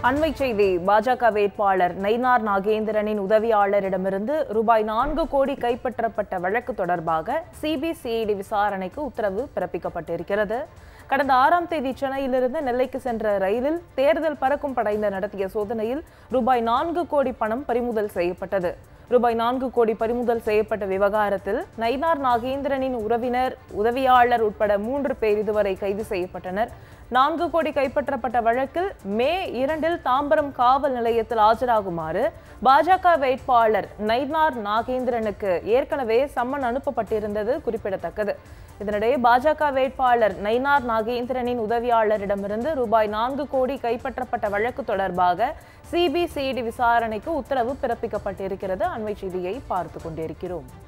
அண்மை செய்தி பாஜக வேட்பாளர் நயினார் நாகேந்திரனின் உதவியாளரிடமிருந்து ரூபாய் நான்கு கோடி கைப்பற்றப்பட்ட வழக்கு தொடர்பாக சிபிசிஐடி விசாரணைக்கு உத்தரவு பிறப்பிக்கப்பட்டிருக்கிறது கடந்த ஆறாம் தேதி சென்னையிலிருந்து நெல்லைக்கு சென்ற ரயிலில் தேர்தல் பறக்கும் படையினர் நடத்திய சோதனையில் ரூபாய் நான்கு கோடி பணம் பறிமுதல் செய்யப்பட்டது ரூபாய் நான்கு கோடி பறிமுதல் செய்யப்பட்ட விவகாரத்தில் நயினார் நாகேந்திரனின் உறவினர் உதவியாளர் உட்பட மூன்று பேர் இதுவரை கைது செய்யப்பட்டனர் நான்கு கோடி கைப்பற்றப்பட்ட வழக்கில் மே இரண்டில் தாம்பரம் காவல் நிலையத்தில் ஆஜராகுமாறு பாஜக வேட்பாளர் நயினார் நாகேந்திரனுக்கு ஏற்கனவே சம்மன் அனுப்பப்பட்டிருந்தது குறிப்பிடத்தக்கது இதனிடையே பாஜக வேட்பாளர் நயினார் நாகேந்திரனின் உதவியாளரிடமிருந்து ரூபாய் நான்கு கோடி கைப்பற்றப்பட்ட வழக்கு தொடர்பாக சிபிசிஐடி விசாரணைக்கு உத்தரவு பிறப்பிக்கப்பட்டிருக்கிறது அண்மை செய்தியை பார்த்து கொண்டிருக்கிறோம்